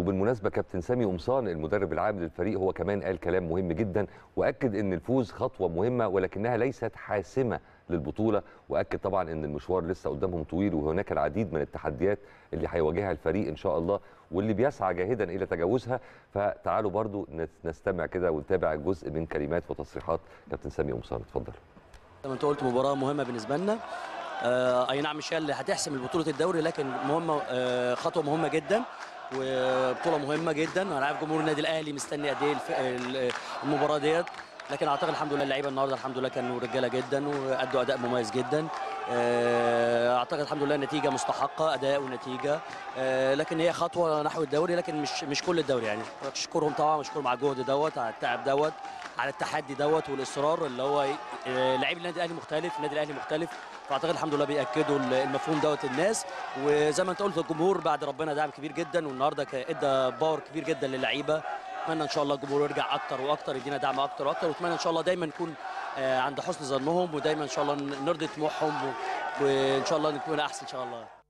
وبالمناسبه كابتن سامي قمصان المدرب العام للفريق هو كمان قال كلام مهم جدا واكد ان الفوز خطوه مهمه ولكنها ليست حاسمه للبطوله واكد طبعا ان المشوار لسه قدامهم طويل وهناك العديد من التحديات اللي هيواجهها الفريق ان شاء الله واللي بيسعى جاهدا الى تجاوزها فتعالوا برضو نستمع كده ونتابع جزء من كلمات وتصريحات كابتن سامي قمصان اتفضل زي ما انت قلت مباراه مهمه بالنسبه لنا آه اي نعم مش هي اللي هتحسم بطوله الدوري لكن مهمه آه خطوه مهمه جدا وبطوله مهمه جدا انا عارف جمهور النادي الاهلي مستني قد ايه المباراه ديت لكن اعتقد الحمد لله اللعيبه النهارده الحمد لله كانوا رجاله جدا وادوا اداء مميز جدا اعتقد الحمد لله نتيجه مستحقه اداء ونتيجه لكن هي خطوه نحو الدوري لكن مش مش كل الدوري يعني اشكرهم طبعا واشكرهم على الجهد دوت على التعب دوت على التحدي دوت والاصرار اللي هو لعيب النادي الاهلي مختلف النادي الاهلي مختلف فاعتقد الحمد لله بياكدوا المفهوم دوت الناس وزي ما انت قلت الجمهور بعد ربنا دعم كبير جدا والنهارده ادى باور كبير جدا للعيبه اتمنى ان شاء الله الجمهور يرجع اكتر واكتر يدينا دعم اكتر واكتر واتمنى ان شاء الله دايما نكون عند حسن ظنهم ودايما ان شاء الله نرضي طموحهم وان شاء الله نكون احسن ان شاء الله